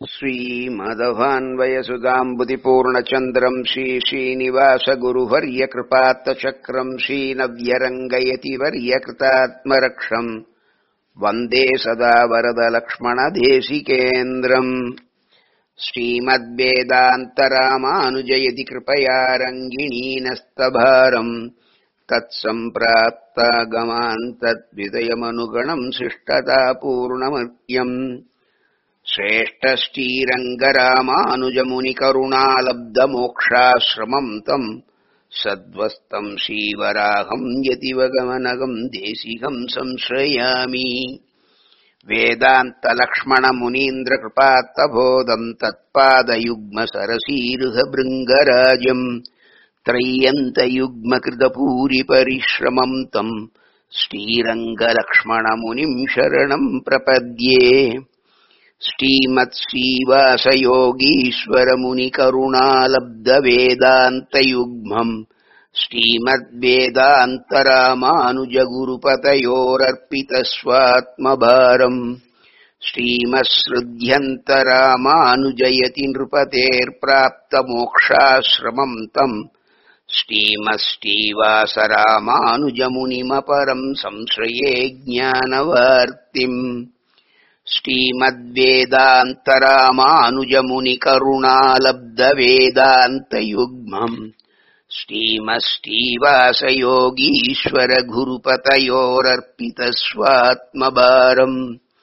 श्रीमदभान्वयसुधाम्बुतिपूर्णचन्द्रम् श्रीश्रीनिवासगुरुवर्यकृपात्तचक्रम् श्रीनव्यरङ्गयति वर्यकृतात्मरक्षम् वन्दे सदा वरदलक्ष्मणदेशिकेन्द्रम् श्रीमद्वेदान्तरामानुजयति कृपया रङ्गिणीनस्तभारम् तत्सम्प्राप्तागमान् तद्विदयमनुगणम् शिष्टतापूर्णमर्त्यम् श्रेष्ठश्रीरङ्गरामानुजमुनिकरुणालब्धमोक्षाश्रमम् तम् सद्वस्तम् श्रीवराहम् यतिवगमनगम् देशिकम् संश्रयामि वेदान्तलक्ष्मणमुनीन्द्रकृपात्तबोधम् तत्पादयुग्मसरसीरुहभृङ्गराजम् त्रय्यन्तयुग्मकृतपूरिपरिश्रमम् तम् श्रीरङ्गलक्ष्मणमुनिम् शरणम् प्रपद्ये श्रीमत्श्रीवासयोगीश्वरमुनिकरुणालब्धवेदान्तयुग्मम् श्रीमद्वेदान्तरामानुजगुरुपतयोरर्पितस्वात्मभारम् श्रीमत्सृध्यन्तरामानुजयति नृपतेर्प्राप्तमोक्षाश्रमम् तम् श्रीमश्रीवासरामानुजमुनिमपरम् संश्रये ज्ञानवार्तिम् श्रीमद्वेदान्तरामानुजमुनिकरुणालब्धवेदान्तयुग्मम् श्रीमश्रीवासयोगीश्वरगुरुपतयोरर्पितस्वात्मभारम्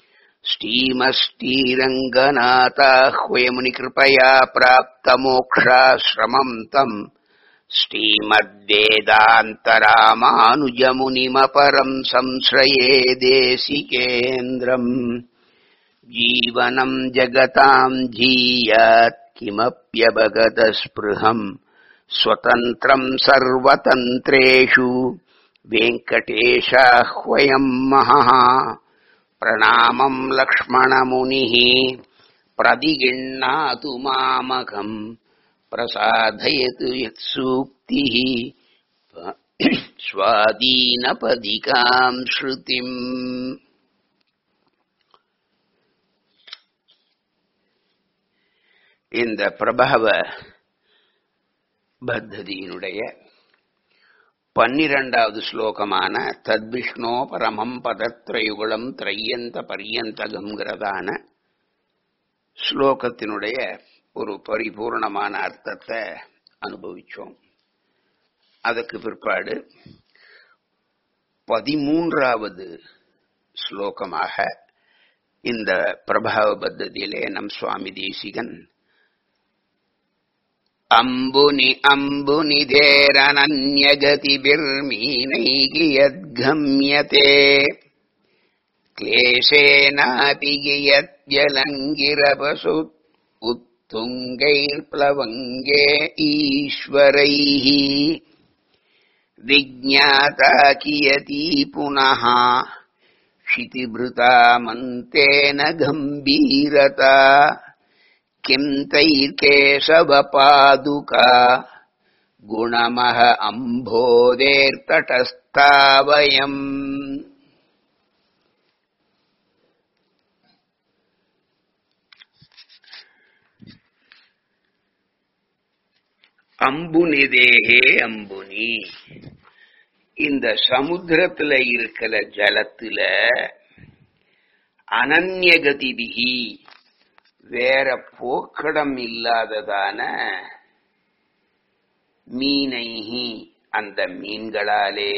श्रीमश्रीरङ्गनाथाह्वयमुनिकृपया प्राप्तमोक्षाश्रमम् तम् श्रीमद्वेदान्तरामानुजमुनिमपरम् संश्रये देशिकेन्द्रम् जीवनम् जगताम् जीयात् किमप्यवगतस्पृहम् स्वतन्त्रम् सर्वतन्त्रेषु वेङ्कटेशाह्वयम् महः प्रणामम् लक्ष्मणमुनिः प्रदिगिण्णातु मामकम् प्रसादयतु यत्सूक्तिः स्वादीनपदिकाम् श्रुतिम् இந்த பிரபவ பத்ததியினுடைய பன்னிரண்டாவது ஸ்லோகமான தத்விஷ்ணோ பரமம் பதத்ரயுகுலம் திரையந்த பரியந்தகம்ங்கிறதான ஸ்லோகத்தினுடைய ஒரு பரிபூர்ணமான அர்த்தத்தை அனுபவிச்சோம் அதுக்கு பிற்பாடு பதிமூன்றாவது ஸ்லோகமாக இந்த பிரபாவ பத்ததியிலே நம் சுவாமி தேசிகன் அம்புனி அம்புனிதேரனன்யகதிபிர்மீனைகி யத்கம்யதே क्लेशेनापि यद्यलङ्गिरपशु उत्तुङ्गैर्प्लवङ्गे ईश्वरैः विज्ञाता कियती पुनः क्षितिभृतामन्तेन गम्भीरता किम् तैर्केशवपादुका गुणमः अम्भोदेर्तटस्था वयम् அம்புனிதேகே அம்புனி இந்த சமுத்திரத்துல இருக்கிற ஜலத்துல அனன்யகதிபிகி வேற போக்கடம் இல்லாததான மீனைஹி அந்த மீன்களாலே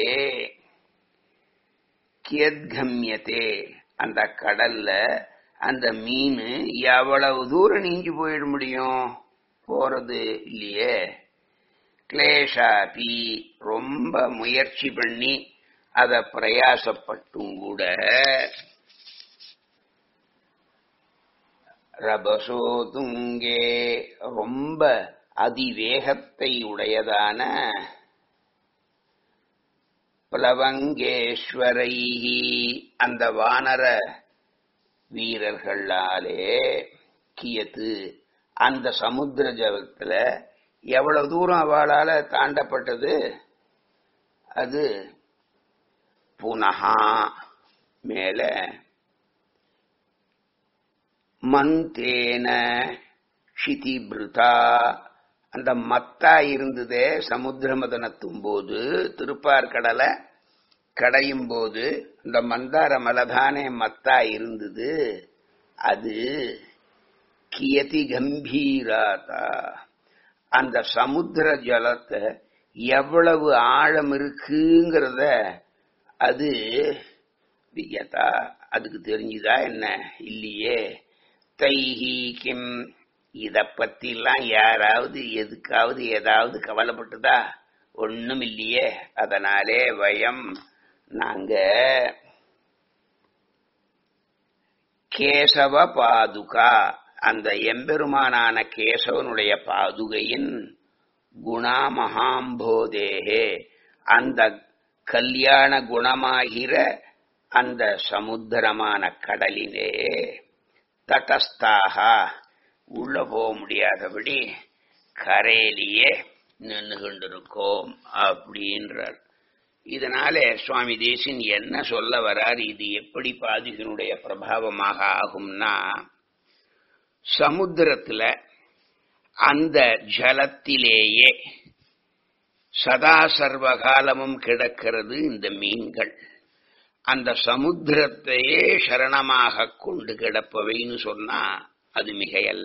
கியத்கம்யத்தே அந்த கடல்ல அந்த மீன் எவ்வளவு தூரம் நீஞ்சு போயிட முடியும் போறது இல்லையே கிளேஷாபி ரொம்ப முயற்சி பண்ணி அத பிரயாசப்பட்டும் கூட ரபசோதுங்கே ரொம்ப அதிவேகத்தை உடையதான பிளவங்கேஸ்வரை அந்த வானர வீரர்களாலே கியத்து அந்த சமுத்திர ஜலத்துல எவ்வளவு தூரம் அவளால தாண்டப்பட்டது அது புனகா மேல மந்தேன க்ஷிதிபிருதா அந்த மத்தா இருந்ததே சமுத்திர மதனத்தும் போது திருப்பார்கடலை கடையும் போது இந்த மந்தார மலதானே மத்தா இருந்தது அது கியதி கம்பீராதா அந்த சமுத்திர ஜலத்தை எவ்வளவு ஆழம் இருக்குங்கிறத அது வியதா அதுக்கு தெரிஞ்சுதா என்ன இல்லையே தைஹி கிம் இத பத்திலாம் யாராவது எதுக்காவது ஏதாவது கவலைப்பட்டுதா ஒண்ணும் இல்லையே அதனாலே வயம் நாங்க கேசவ பாதுகா அந்த எம்பெருமானான கேசவனுடைய பாதுகையின் குணா மகாம்போதேகே அந்த கல்யாண குணமாகிற அந்த சமுத்திரமான கடலிலே தடஸ்தாக உள்ள போக முடியாதபடி கரையிலேயே நின்று கொண்டிருக்கோம் அப்படின்றார் இதனாலே சுவாமி தேசின் என்ன சொல்ல வரார் இது எப்படி பாதுகனுடைய பிரபாவமாக ஆகும்னா சமுத்திரத்துல அந்த ஜலத்திலேயே சதா சர்வகாலமும் கிடக்கிறது இந்த மீன்கள் அந்த சமுத்திரத்தையே சரணமாக கொண்டு கிடப்பவைன்னு சொன்னா அது மிகையல்ல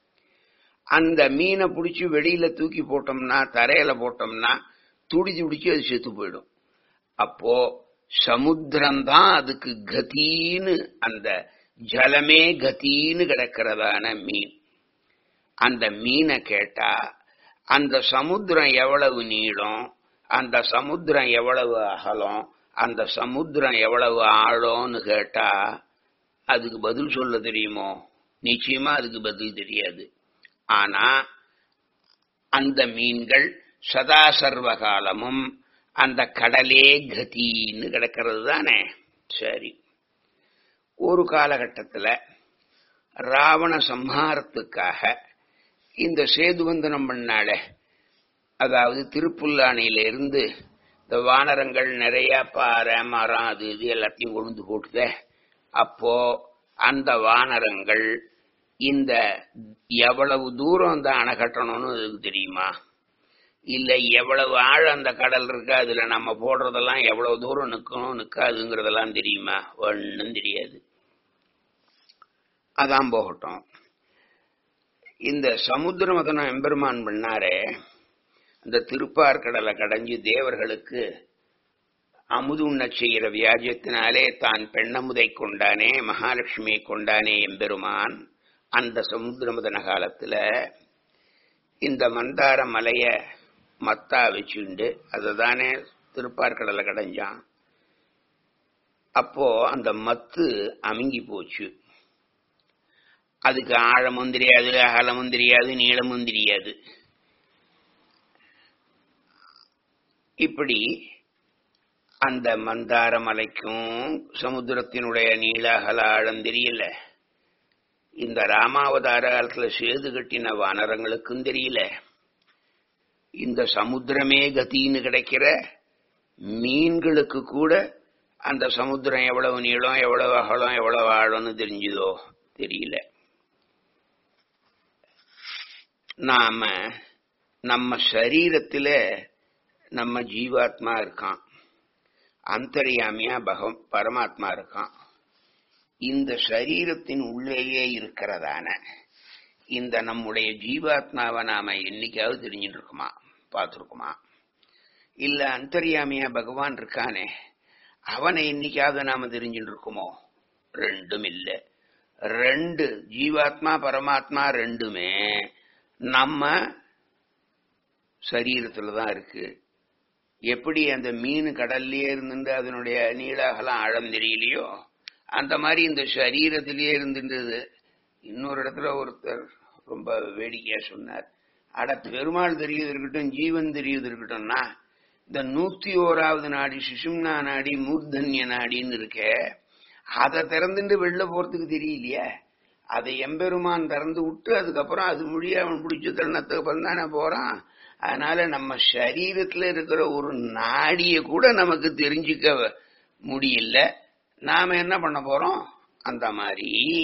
அந்த மீனை பிடிச்சி வெளியில தூக்கி போட்டோம்னா தரையில போட்டோம்னா துடி துடிச்சு அது செத்து போயிடும் அப்போ சமுத்திரம்தான் அதுக்கு கதின்னு அந்த ஜலமே கதின்னு கிடக்கிறதான மீன் அந்த மீனை கேட்டா அந்த சமுத்திரம் எவ்வளவு நீளம் அந்த சமுத்திரம் எவ்வளவு அகலம் அந்த சமுத்திரம் எவ்வளவு ஆழம்னு கேட்டா அதுக்கு பதில் சொல்ல தெரியுமோ நிச்சயமா அதுக்கு பதில் தெரியாது ஆனா அந்த மீன்கள் சதா சர்வ காலமும் அந்த கடலே கதின்னு கிடக்கிறது தானே சரி ஒரு காலகட்டத்துல ராவண சம்ஹாரத்துக்காக இந்த சேதுவந்தனம் பண்ணால அதாவது திருப்புல்லானியில இருந்து இந்த வானரங்கள் நிறைய பாறை மரம் அது இது எல்லாத்தையும் கொண்டு போட்டுத அப்போ அந்த வானரங்கள் இந்த எவ்வளவு தூரம் அந்த அணை கட்டணும்னு அதுக்கு தெரியுமா இல்ல எவ்வளவு ஆழம் அந்த கடல் இருக்கு அதுல நம்ம போடுறதெல்லாம் எவ்வளவு தூரம் நிக்கணும் நிக்காதுங்கிறதெல்லாம் தெரியுமா ஒன்னும் தெரியாது அதான் போகட்டும் இந்த சமுத்திர மதனம் எம்பெருமான் பண்ணாரே அந்த திருப்பார்கடலை கடைஞ்சு தேவர்களுக்கு அமுது உண்ணச் செய்கிற வியாஜத்தினாலே தான் பெண்ணமுதை கொண்டானே மகாலட்சுமியை கொண்டானே எம்பெருமான் அந்த சமுத்திர மதன காலத்துல இந்த மந்தார மலைய மத்தா வச்சுண்டு அதை தானே திருப்பார்கடலை கடைஞ்சான் அப்போ அந்த மத்து அமுங்கி போச்சு அதுக்கு ஆழமும் தெரியாது அகலமும் தெரியாது நீளமும் தெரியாது இப்படி அந்த மந்தார மலைக்கும் சமுத்திரத்தினுடைய நீள அகல ஆழம் தெரியல இந்த ராமாவதார காலத்துல சேது கட்டின வானரங்களுக்கும் தெரியல இந்த சமுத்திரமே கத்தின்னு கிடைக்கிற மீன்களுக்கு கூட அந்த சமுத்திரம் எவ்வளவு நீளம் எவ்வளவு அகலம் எவ்வளவு ஆழம்னு தெரிஞ்சுதோ தெரியல நாம நம்ம சரீரத்துல நம்ம ஜீவாத்மா இருக்கான் அந்தரியாமியா பகம் பரமாத்மா இருக்கான் இந்த சரீரத்தின் உள்ளேயே இருக்கிறதான இந்த நம்முடைய ஜீவாத்மாவை நாம என்னைக்காவது தெரிஞ்சுட்டு இருக்குமா பார்த்துருக்குமா இல்ல அந்தரியாமியா பகவான் இருக்கானே அவனை என்னைக்காவது நாம தெரிஞ்சுட்டு இருக்குமோ ரெண்டும் இல்லை ரெண்டு ஜீவாத்மா பரமாத்மா ரெண்டுமே நம்ம சரீரத்துல தான் இருக்கு எப்படி அந்த மீன் கடல்லயே இருந்துட்டு அதனுடைய நீளாகலாம் ஆழம் தெரியலையோ அந்த மாதிரி இந்த சரீரத்திலேயே இருந்துட்டது இன்னொரு இடத்துல ஒருத்தர் ரொம்ப வேடிக்கையா சொன்னார் அட பெருமாள் தெரியுது இருக்கட்டும் ஜீவன் தெரியுது இருக்கட்டும்னா இந்த நூத்தி ஓராவது நாடி சுஷும்னா நாடி மூர்தன்ய நாடின்னு இருக்க அதை திறந்துட்டு வெளில போறதுக்கு தெரியலையே அதை எம்பெருமான் திறந்து விட்டு அதுக்கப்புறம் அது முடிய அவன் பிடிச்ச தருணத்துக்கு அப்புறம் தானே போறான் அதனால நம்ம சரீரத்துல இருக்கிற ஒரு நாடிய கூட நமக்கு தெரிஞ்சுக்க முடியல நாம என்ன பண்ண போறோம் அந்த மாதிரி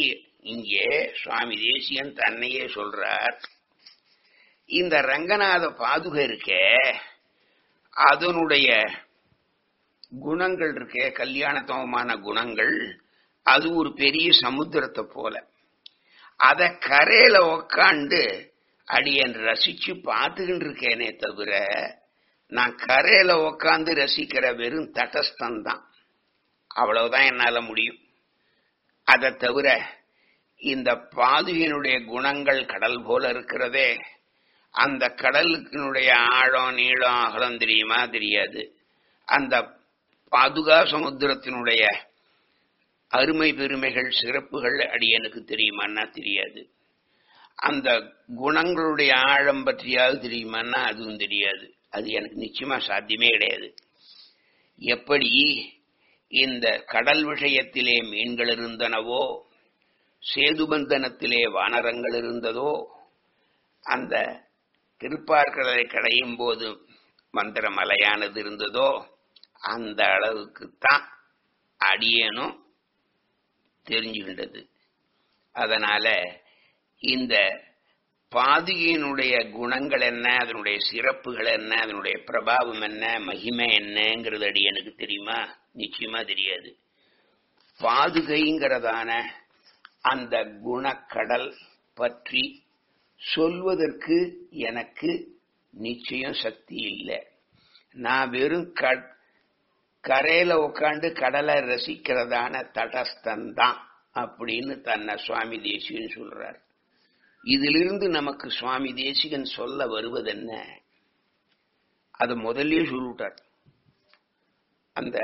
இங்கே சுவாமி தேசியன் தன்னையே சொல்றார் இந்த ரங்கநாத பாதுகை இருக்கே அதனுடைய குணங்கள் இருக்கே கல்யாணத்தமமான குணங்கள் அது ஒரு பெரிய சமுத்திரத்தை போல அத கரையில உக்காண்டு அடியன் ரசிச்சு பார்த்துக்கிட்டு இருக்கேனே தவிர நான் கரையில உக்காந்து ரசிக்கிற வெறும் தட்டஸ்தம் தான் அவ்வளவுதான் என்னால முடியும் அதை தவிர இந்த பாதுகையினுடைய குணங்கள் கடல் போல இருக்கிறதே அந்த கடலுக்கினுடைய ஆழம் நீளம் அகலம் தெரியுமா தெரியாது அந்த பாதுகா சமுத்திரத்தினுடைய அருமை பெருமைகள் சிறப்புகள் அடியனுக்கு தெரியுமான்னா தெரியாது அந்த குணங்களுடைய ஆழம் பற்றியாவது தெரியுமான்னா அதுவும் தெரியாது அது எனக்கு நிச்சயமா சாத்தியமே கிடையாது எப்படி இந்த கடல் விஷயத்திலே மீன்கள் இருந்தனவோ சேதுபந்தனத்திலே வானரங்கள் இருந்ததோ அந்த திருப்பார்கடலை கடையும் போது மந்திர மலையானது இருந்ததோ அந்த அளவுக்குத்தான் அடியேனும் தெரிஞ்சுகின்றது அதனால இந்த பாதுகையினுடைய குணங்கள் என்ன அதனுடைய சிறப்புகள் என்ன அதனுடைய பிரபாவம் என்ன மகிமை என்னங்கிறது அடி எனக்கு தெரியுமா நிச்சயமா தெரியாது பாதுகைங்கிறதான அந்த குணக்கடல் பற்றி சொல்வதற்கு எனக்கு நிச்சயம் சக்தி இல்லை நான் வெறும் கரையில உட்காந்து கடலை ரசிக்கிறதான தடஸ்தந்தான் அப்படின்னு தன்னை சுவாமி தேசிகன் சொல்றார் இதிலிருந்து நமக்கு சுவாமி தேசிகன் சொல்ல வருவதென்ன அது முதல்லயே சொல்லிட்டார் அந்த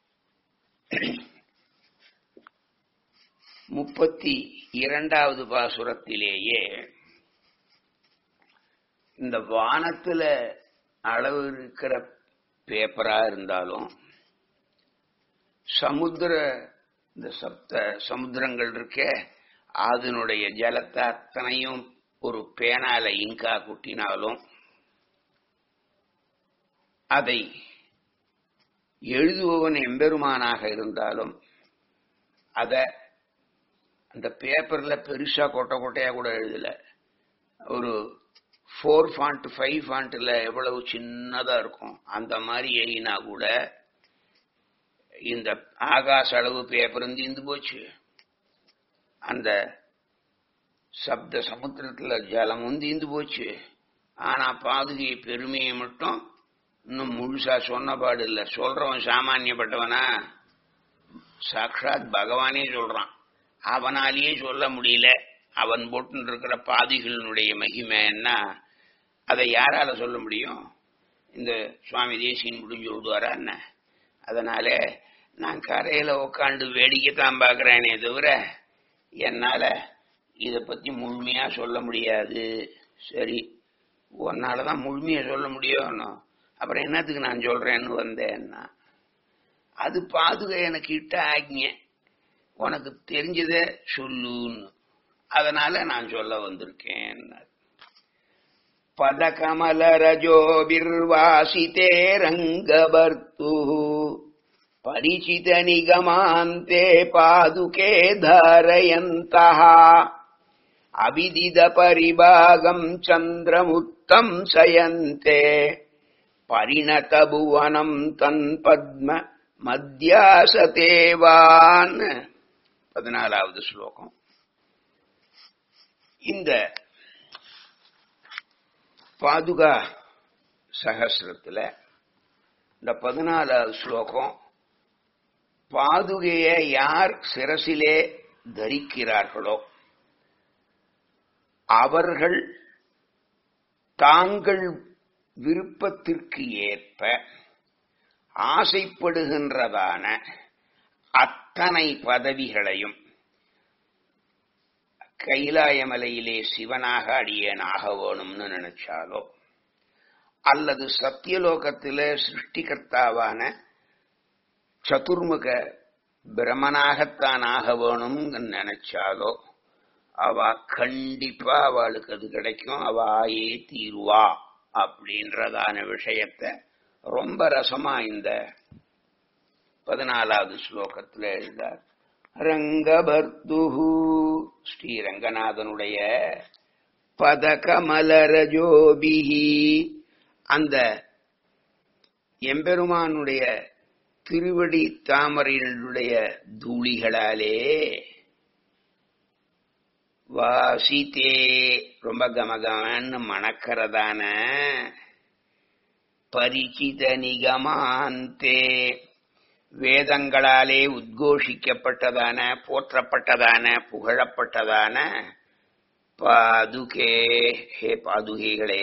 முப்பத்தி இரண்டாவது பாசுரத்திலேயே இந்த வானத்துல அளவு இருக்கிற பேப்பரா இருந்தாலும் சமுத்திர இந்த சப்த சமுத்திரங்கள் இருக்கே அதனுடைய ஜலத்தை அத்தனையும் ஒரு பேனால இங்கா குட்டினாலும் அதை எழுதுபவன் எம்பெருமானாக இருந்தாலும் அத அந்த பேப்பர்ல பெருசா கொட்டை கொட்டையா கூட எழுதல ஒரு ஃபோர் ஃபாண்ட் ஃபைவ் ஃபாண்ட்ல எவ்வளவு சின்னதா இருக்கும் அந்த மாதிரி எழுதினா கூட இந்த ஆகாச அளவு பேப்பர் தீர்ந்து போச்சு அந்த சப்த சமுத்திரத்துல ஜலமும் தீர்ந்து போச்சு ஆனா பாதுகை பெருமையை மட்டும் இன்னும் முழுசா சொன்ன பாடு இல்ல சொல்றவன் சாமானியப்பட்டவனா சாட்சாத் பகவானே சொல்றான் அவனாலேயே சொல்ல முடியல அவன் போட்டு இருக்கிற பாதிகளினுடைய மகிமை என்ன அதை யாரால சொல்ல முடியும் இந்த சுவாமி தேசியன் முடிஞ்சு விடுவாரா என்ன அதனால நான் கரையில உட்காந்து வேடிக்கை தான் பாக்குறேனே தவிர என்னால இத பத்தி முழுமையா சொல்ல முடியாது சரி உன்னாலதான் முழுமையா சொல்ல முடியும் அப்புறம் என்னத்துக்கு நான் சொல்றேன்னு வந்தேன்னா அது பாதுகை எனக்கு இட்ட ஆக்ஞ உனக்கு தெரிஞ்சத சொல்லுன்னு அதனால நான் சொல்ல வந்திருக்கேன் பதகமல ரஜோபிர்வாசிதே ரங்கபர்த்து பரிச்சித நிகமாந்தே பாதுகே தாரயந்தः அவிதித பரிபாகம் சந்திரமுத்தம் சயந்தே பரிணத புவனம் தன் பத்ம மத்தியாசதேவான் பதினாலாவது ஸ்லோகம் இந்த பாதுகா சகசிரத்துல இந்த பதினாலாவது ஸ்லோகம் பாதுகைய யார் சிரசிலே தரிக்கிறார்களோ அவர்கள் தாங்கள் விருப்பத்திற்கு ஏற்ப ஆசைப்படுகின்றதான அத்தனை பதவிகளையும் கைலாயமலையிலே சிவனாக அடியேனாக வேணும்னு நினைச்சாலோ அல்லது சத்தியலோகத்தில சிருஷ்டிகர்த்தாவான சதுர்முக பிரமனாகத்தான் ஆக வேணும்னு நினைச்சாலோ அவ கண்டிப்பா அவளுக்கு அது கிடைக்கும் அவ ஆயே தீருவா அப்படின்றதான விஷயத்த ரொம்ப ரசமா இந்த பதினாலாவது ஸ்லோகத்துல எழுதார் ரங்கபர்த்து ஸ்ரீரங்கநாதனுடைய பதகமலரஜோபிஹி அந்த எம்பெருமானுடைய திருவடி தாமரையினுடைய தூளிகளாலே வாசித்தே ரொம்ப கமகமன்னு மணக்கிறதான பரிச்சித நிகமாந்தே வேதங்களாலே உத்கோஷிக்கப்பட்டதான போற்றப்பட்டதான புகழப்பட்டதான பாதுகே ஹே பாதுகைகளே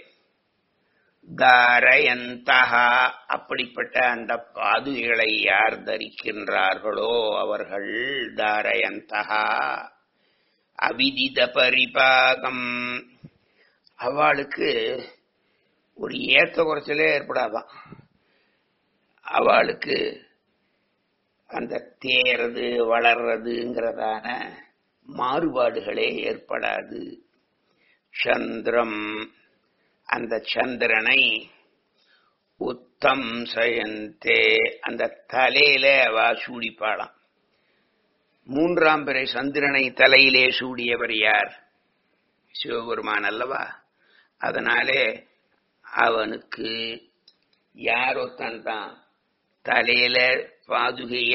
தாரயந்தகா அப்படிப்பட்ட அந்த பாதுகைகளை யார் தரிக்கின்றார்களோ அவர்கள் தாரயந்தகா அவிதித பரிபாகம் அவளுக்கு ஒரு ஏத்த குறைச்சலே ஏற்படாதான் அவளுக்கு அந்த தேறது வளர்றதுங்கிறதான மாறுபாடுகளே ஏற்படாது சந்திரம் அந்த சந்திரனை உத்தம் சயந்தே அந்த தலையில அவ சூடிப்பாளாம் மூன்றாம் பிறை சந்திரனை தலையிலே சூடியவர் யார் சிவபெருமான் அல்லவா அதனாலே அவனுக்கு யார் ஒருத்தன் தான் தலையில பாதுகைய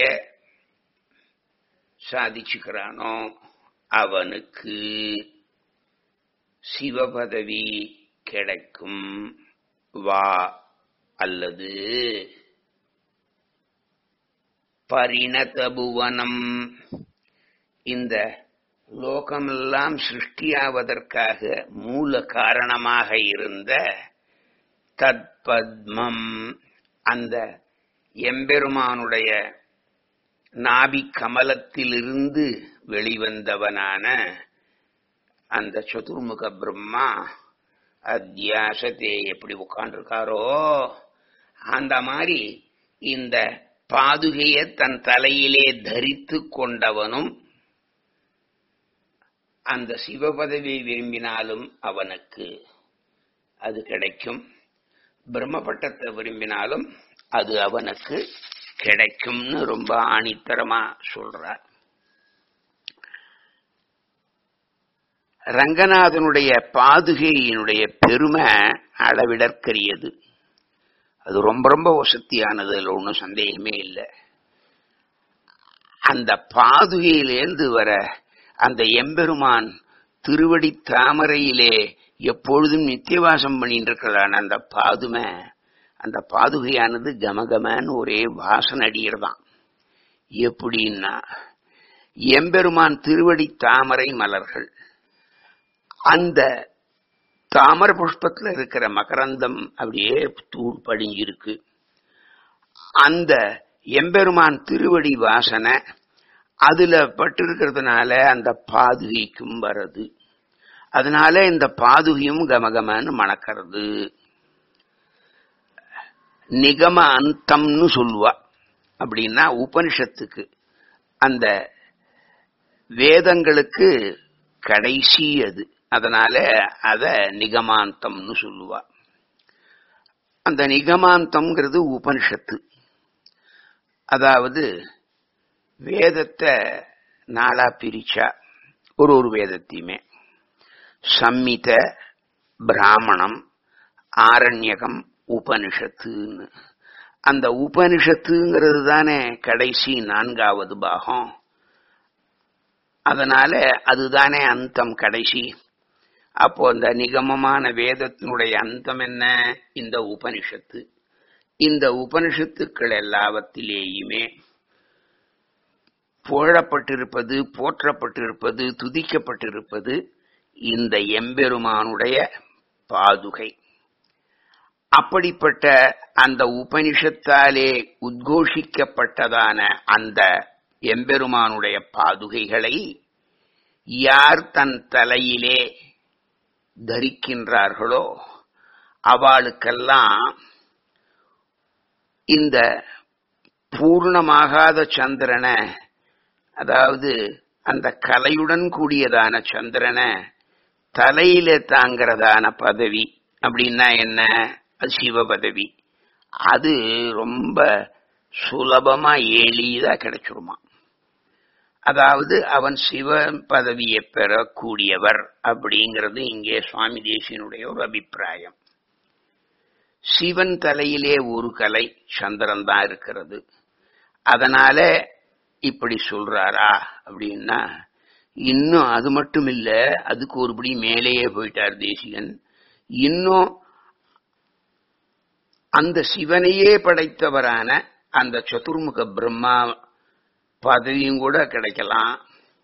சாதிச்சுக்கிறானோ அவனுக்கு சிவபதவி கிடைக்கும் வா அல்லது பரிணதபுவனம் இந்த லோகமெல்லாம் சிருஷ்டியாவதற்காக மூல காரணமாக இருந்த தத்பத்மம் அந்த எம்பெருமானுடைய நாபி கமலத்திலிருந்து வெளிவந்தவனான அந்த சதுர்முக பிரம்மா அத்தியாசத்தை எப்படி உட்காண்டிருக்காரோ அந்த மாதிரி இந்த பாதுகைய தன் தலையிலே தரித்து கொண்டவனும் அந்த சிவபதவி விரும்பினாலும் அவனுக்கு அது கிடைக்கும் பிரம்மபட்டத்தை விரும்பினாலும் அது அவனுக்கு கிடைக்கும்னு ரொம்ப ஆணித்தரமா சொல்றார் ரங்கநாதனுடைய பாதுகையினுடைய பெருமை அளவிடற்கரியது அது ரொம்ப ரொம்ப வசதியானது அதில் ஒன்றும் சந்தேகமே இல்லை அந்த பாதுகையிலேருந்து வர அந்த எம்பெருமான் திருவடி தாமரையிலே எப்பொழுதும் நித்தியவாசம் பண்ணிட்டு இருக்கிறதான அந்த பாதுமை அந்த பாதுகையானது கமகமன்னு ஒரே வாசனை அடிக்கிறதாம் எப்படின்னா எம்பெருமான் திருவடி தாமரை மலர்கள் அந்த தாமர புஷ்பத்துல இருக்கிற மகரந்தம் அப்படியே தூள் படிஞ்சிருக்கு அந்த எம்பெருமான் திருவடி வாசனை அதுல பட்டிருக்கிறதுனால அந்த பாதுகைக்கும் வருது அதனால இந்த பாதுகையும் கமகமன்னு மணக்கிறது நிகம அந்தம்னு சொல்லுவா அப்படின்னா உபனிஷத்துக்கு அந்த வேதங்களுக்கு கடைசி அது அதனால அத நிகமாந்தம்னு சொல்லுவா அந்த நிகமாந்தம்ங்கிறது உபனிஷத்து அதாவது வேதத்தை நாளா பிரிச்சா ஒரு ஒரு வேதத்தையுமே சம்மித பிராமணம் ஆரண்யகம் உபனிஷத்துன்னு அந்த உபனிஷத்துங்கிறது தானே கடைசி நான்காவது பாகம் அதனால அதுதானே அந்தம் கடைசி அப்போ அந்த நிகமமான வேதத்தினுடைய அந்தம் என்ன இந்த உபனிஷத்து இந்த உபனிஷத்துக்கள் எல்லாவற்றிலேயுமே புகழப்பட்டிருப்பது போற்றப்பட்டிருப்பது துதிக்கப்பட்டிருப்பது இந்த எம்பெருமானுடைய பாதுகை அப்படிப்பட்ட அந்த உபனிஷத்தாலே உத்கோஷிக்கப்பட்டதான அந்த எம்பெருமானுடைய பாதுகைகளை யார் தன் தலையிலே தரிக்கின்றார்களோ அவளுக்கெல்லாம் இந்த பூர்ணமாகாத சந்திரனை அதாவது அந்த கலையுடன் கூடியதான சந்திரனை தலையில தாங்கிறதான பதவி அப்படின்னா என்ன அது சிவ பதவி அது ரொம்ப சுலபமா எளிதா கிடைச்சிருமா அதாவது அவன் சிவ பதவியை பெறக்கூடியவர் அப்படிங்கிறது இங்கே சுவாமி தேசியனுடைய ஒரு அபிப்பிராயம் சிவன் தலையிலே ஒரு கலை சந்திரன் தான் இருக்கிறது அதனால இப்படி சொல்றாரா அப்படின்னா இன்னும் அது மட்டும் இல்ல அதுக்கு ஒருபடி மேலேயே போயிட்டார் தேசிகன் இன்னும் அந்த சிவனையே படைத்தவரான அந்த சதுர்முக பிரம்மா பதவியும் கூட கிடைக்கலாம்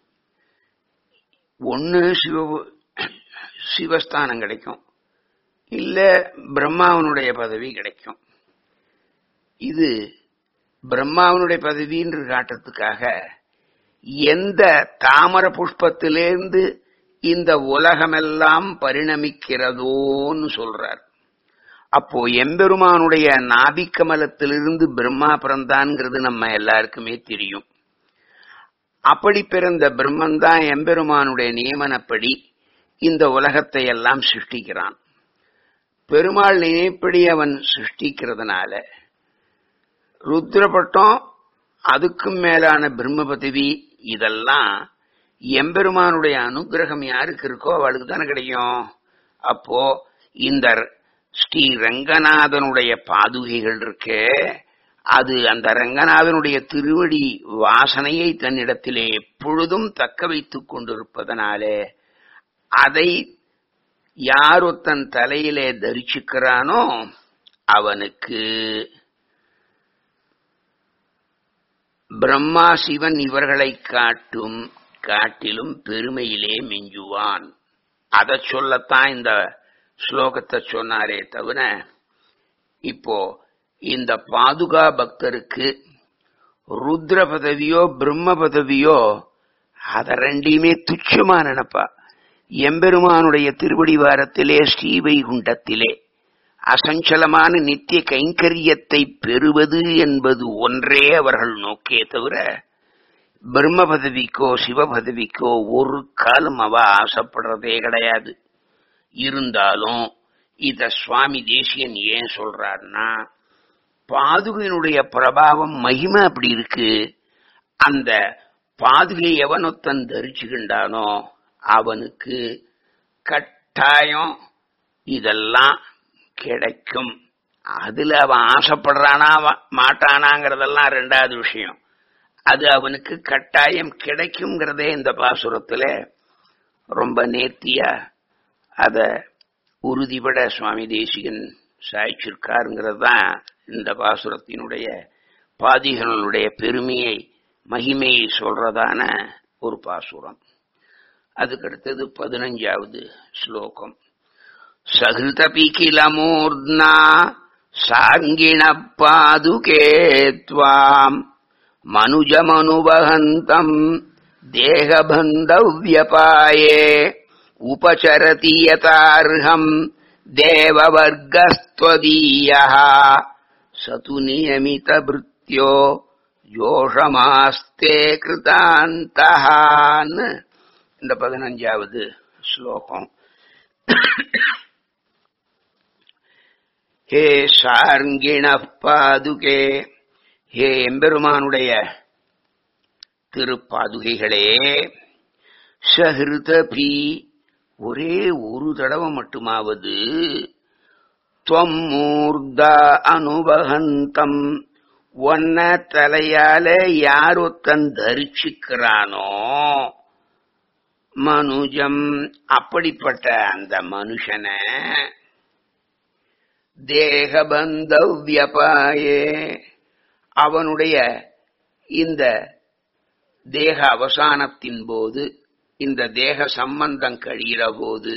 ஒன்னு சிவ சிவஸ்தானம் கிடைக்கும் இல்ல பிரம்மாவனுடைய பதவி கிடைக்கும் இது பிரம்மாவனுடைய பதவின்னு காட்டுறதுக்காக எந்த தாமர புஷ்பத்திலிருந்து இந்த உலகமெல்லாம் பரிணமிக்கிறதோன்னு சொல்றார் அப்போ எம்பெருமானுடைய நாபிக்கமலத்திலிருந்து பிரம்மா பிறந்தான்ங்கிறது நம்ம எல்லாருக்குமே தெரியும் அப்படி பிறந்த பிரம்மன் தான் எம்பெருமானுடைய நியமனப்படி இந்த உலகத்தை எல்லாம் சிருஷ்டிக்கிறான் பெருமாள் நினைப்படி அவன் சிருஷ்டிக்கிறதுனால ருத்ரபட்டம் அதுக்கும் மேலான பிரம்ம பதவி இதெல்லாம் எம்பெருமானுடைய அனுகிரகம் யாருக்கு இருக்கோ அவளுக்கு தானே கிடைக்கும் அப்போ இந்த ஸ்ரீ ரங்கநாதனுடைய பாதுகைகள் இருக்கே அது அந்த ரங்கநாதனுடைய திருவடி வாசனையை தன்னிடத்திலே எப்பொழுதும் தக்க வைத்துக் கொண்டிருப்பதனாலே அதை யார் ஒருத்தன் தலையிலே தரிச்சுக்கிறானோ அவனுக்கு பிரம்மா சிவன் இவர்களை காட்டும் காட்டிலும் பெருமையிலே மிஞ்சுவான் அதை சொல்லத்தான் இந்த ஸ்லோகத்தை சொன்னாரே தவிர இப்போ இந்த பாதுகா பக்தருக்கு ருத்ர பதவியோ பிரம்ம பதவியோ அத ரெண்டையுமே துச்சமா நினைப்பா எம்பெருமானுடைய திருவடிவாரத்திலே ஸ்ரீவைகுண்டத்திலே அசஞ்சலமான நித்திய கைங்கரியத்தை பெறுவது என்பது ஒன்றே அவர்கள் நோக்கே தவிர பிரம்ம பதவிக்கோ சிவ பதவிக்கோ ஒரு காலம் அவ ஆசைப்படுறதே கிடையாது இருந்தாலும் இத சுவாமி தேசியன் ஏன் சொல்றாருன்னா பாதுகையினுடைய பிரபாவம் மகிமை அப்படி இருக்கு அந்த பாதுகை எவனொத்தன் தரிச்சுக்கின்றானோ அவனுக்கு கட்டாயம் இதெல்லாம் கிடைக்கும் அதுல அவன் ஆசைப்படுறானா மாட்டானாங்கிறதெல்லாம் ரெண்டாவது விஷயம் அது அவனுக்கு கட்டாயம் கிடைக்குங்கிறதே இந்த பாசுரத்துல ரொம்ப நேர்த்தியா அத உறுதிபட சுவாமி தேசிகன் சாய்ச்சிருக்காருங்கிறது தான் இந்த பாசுரத்தினுடைய பாதிகளுடைய பெருமையை மகிமையை சொல்றதான ஒரு பாசுரம் அதுக்கடுத்தது பதினஞ்சாவது ஸ்லோகம் சகிருதபி கில மூர்னா சாங்கிண பாதுகே துவாம் மனுஜமனுபகந்தம் தேகபந்தவ்யபாயே உபசரதி யதார்ஹம் தேவவர்கஸ்த்வதீயः சது நியமித பிருத்யோ யோஷமாஸ்தே கிருதாந்தஹான்னு இந்த பதினஞ்சாவது ஸ்லோகம் ஹே சார்ங்கிண பாதுகே ஹே எம்பெருமானுடைய திருப்பாதுகைகளே சஹிருதபி ஒரே ஒரு தடவை மட்டுமாவது துவம்மூர்தா அனுபகந்தம் ஒன்ன தலையால யார் ஒருத்தன் தரிச்சுக்கிறானோ மனுஜம் அப்படிப்பட்ட அந்த மனுஷனை தேகபந்தவ்யபாயே அவனுடைய இந்த தேக அவசானத்தின் போது இந்த தேக சம்பந்தம் கழிகிற போது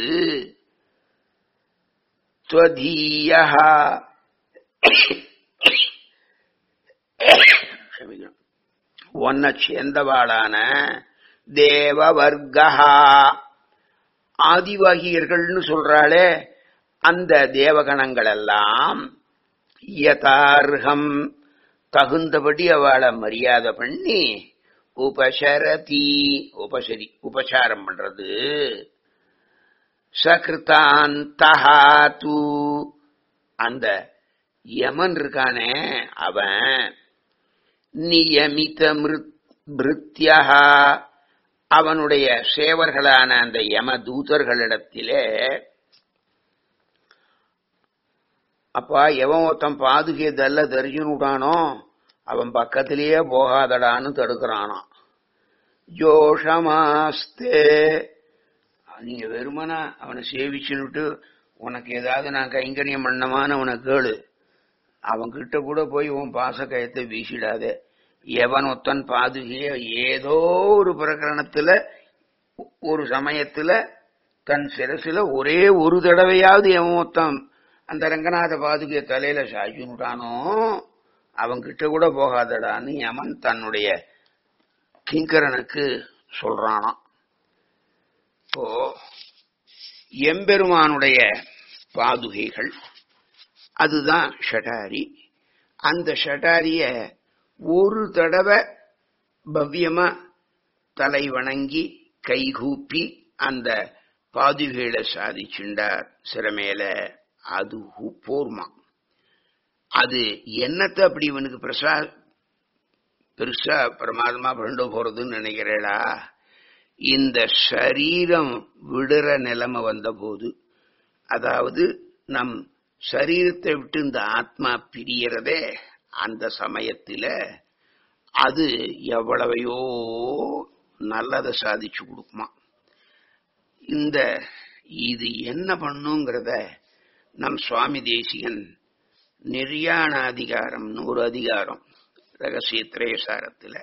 ஒன்ன சேர்ந்தவாளான தேவவர்கா ஆதிவாகியர்கள்னு சொல்றாளே அந்த தேவகணங்கள் எல்லாம் யதார்ஹம் தகுந்தபடி அவளை மரியாதை பண்ணி உபசரதி உபசரி உபசாரம் பண்றது சகிருத்தாந்தஹாத்து அந்த யமன் இருக்கானே அவன் நியமித பிருத்யா அவனுடைய சேவர்களான அந்த யம தூதர்களிடத்திலே அப்பா எவன் ஒருத்தன் பாதுகை தல்ல தெரிஞ்சுன்னு விட்டானோ அவன் பக்கத்திலேயே போகாதடான்னு தடுக்கிறானாம் ஜோஷமாஸ்தே நீங்க வெறுமனா அவனை சேவிச்சுன்னுட்டு உனக்கு ஏதாவது நான் கைங்கரியம் பண்ணமான்னு அவனை கேளு அவன்கிட்ட கூட போய் உன் பாசக்கயத்தை வீசிடாதே எவன் ஒத்தன் பாதுகைய ஏதோ ஒரு பிரகரணத்துல ஒரு சமயத்துல தன் சிரசுல ஒரே ஒரு தடவையாவது எவன் ஒத்தன் அந்த ரங்கநாத பாதுகைய தலையில சாய்ச்சுட்டானோ அவன்கிட்ட கூட போகாதடான்னு யமன் தன்னுடைய கிங்கரனுக்கு சொல்றானாம் இப்போ எம்பெருமானுடைய பாதுகைகள் அதுதான் ஷடாரி அந்த ஷடாரிய ஒரு தடவை பவ்யமா தலை வணங்கி கைகூப்பி அந்த பாதுகையில சாதிச்சுண்டார் சிறமேல அது போர்மா அது என்னத்தை அப்படி இவனுக்கு பிரசா பெருசா பிரமாதமா பண்ண போறதுன்னு நினைக்கிறேடா இந்த சரீரம் விடுற நிலைமை வந்த போது அதாவது நம் சரீரத்தை விட்டு இந்த ஆத்மா பிரியறதே அந்த சமயத்துல அது எவ்வளவையோ நல்லதை சாதிச்சு கொடுக்குமா இந்த இது என்ன பண்ணுங்கிறத நம் சுவாமி தேசிகன் நிர்யாண அதிகாரம்னு ஒரு அதிகாரம் ரகசிய திரேசாரத்துல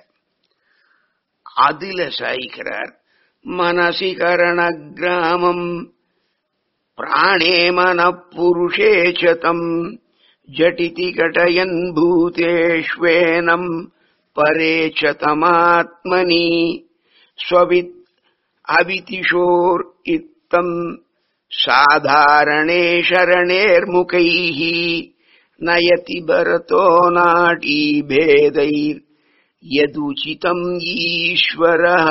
அதுல சாய்க்கிறார் மனசி கரண கிராமம் பிராணே மன புருஷே சதம் ஜட்டிதி கடயன் பூதேஷ்வேனம் பரே சதமாத்மனி ஸ்வவித் அவிதிஷோர் இத்தம் சாதாரணே சரணேர்முகைः நயதி பரதோ நாடி பேதைர் யதுச்சிதம் ஈஸ்வரः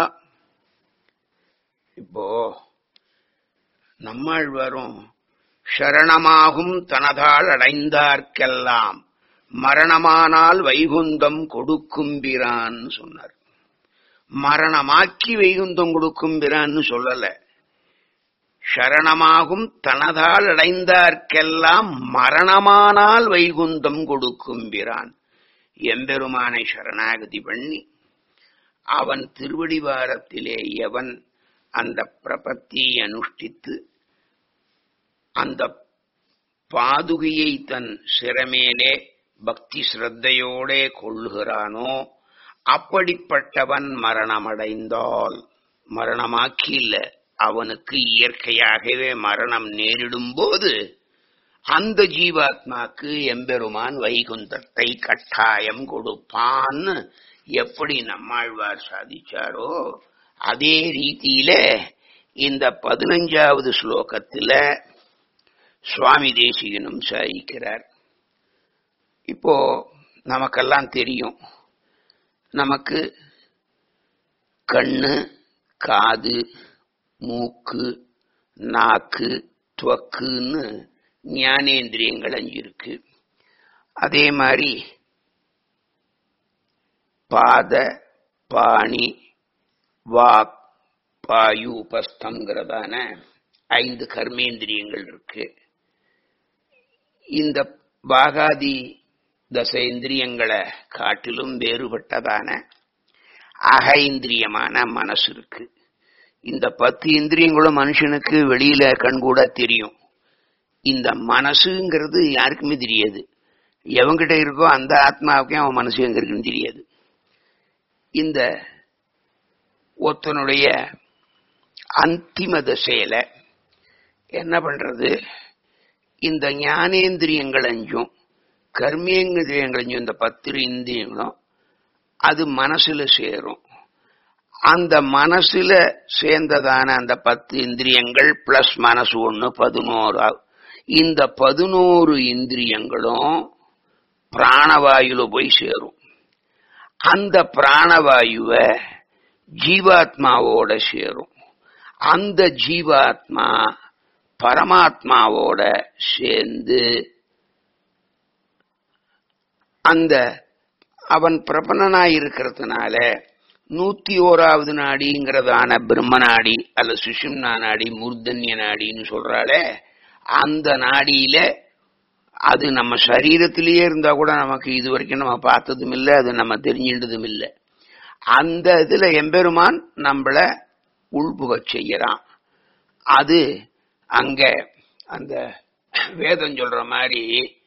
இப்போ நம்மாழ்வாரும் சரணமாகும் தனதால் அடைந்தார்க்கெல்லாம் மரணமானால் வைகுந்தம் கொடுக்கும்பிரான் சொன்னார் மரணமாக்கி வைகுந்தம் கொடுக்கும்பிரான்னு சொல்லல சரணமாகும் தனதால் அடைந்தார்க்கெல்லாம் மரணமானால் வைகுந்தம் கொடுக்கும்பிரான் எம்பெருமானை சரணாகதி பண்ணி அவன் திருவடிவாரத்திலே எவன் அந்த பிரபத்தியை அனுஷ்டித்து அந்த பாதுகையை தன் சிறமேலே பக்தி ஸ்ரத்தையோடே கொள்ளுகிறானோ அப்படிப்பட்டவன் மரணமடைந்தால் மரணமாக்கி இல்ல அவனுக்கு இயற்கையாகவே மரணம் நேரிடும் போது அந்த ஜீவாத்மாக்கு எம்பெருமான் வைகுந்தத்தை கட்டாயம் கொடுப்பான்னு எப்படி நம்மாழ்வார் சாதிச்சாரோ அதே ரீதியில இந்த பதினஞ்சாவது ஸ்லோகத்துல சுவாமி தேசிகனும் சாதிக்கிறார் இப்போ நமக்கெல்லாம் தெரியும் நமக்கு கண்ணு காது மூக்கு நாக்கு துவக்குன்னு ஞானேந்திரியங்கள் அஞ்சு இருக்கு அதே மாதிரி பாத பாணி வாக் பாயு உபஸ்தங்கிறதான ஐந்து கர்மேந்திரியங்கள் இருக்கு இந்த பாகாதி தசேந்திரியங்களை காட்டிலும் வேறுபட்டதான அகைந்திரியமான மனசு இருக்கு இந்த பத்து இந்திரியங்களும் மனுஷனுக்கு வெளியில கண்கூட தெரியும் இந்த மனசுங்கிறது யாருக்குமே தெரியாது எவங்கிட்ட இருக்கோ அந்த ஆத்மாவுக்கே அவன் மனசு எங்க இருக்குன்னு தெரியாது இந்த ஒருத்தனுடைய அந்திம தசையில என்ன பண்றது இந்த ஞானேந்திரியங்கள் அஞ்சும் கர்மேந்திரியங்கள் அஞ்சும் இந்த பத்து இந்திரியங்களும் அது மனசுல சேரும் அந்த மனசுல சேர்ந்ததான அந்த பத்து இந்திரியங்கள் பிளஸ் மனசு ஒண்ணு பதினோரு ஆகும். இந்த பதினோரு இந்திரியங்களும் பிராணவாயுல போய் சேரும் அந்த பிராணவாயுவை ஜீவாத்மாவோட சேரும் அந்த ஜீவாத்மா பரமாத்மாவோட சேர்ந்து அந்த அவன் பிரபன்னனாய் இருக்கிறதுனால நூத்தி ஓராவது நாடிங்கிறதான பிரம்ம நாடி அல்ல சுஷும்னா நாடி மூர்தன்ய நாடின்னு சொல்றாளே அந்த நாடியில அது நம்ம சரீரத்திலேயே இருந்தா கூட நமக்கு இது வரைக்கும் நம்ம பார்த்ததும் இல்லை அது நம்ம தெரிஞ்சின்றதும் இல்லை அந்த இதுல எம்பெருமான் நம்மள உள்புகச் செய்யறான் அது அங்க அந்த வேதம் சொல்ற மாதிரி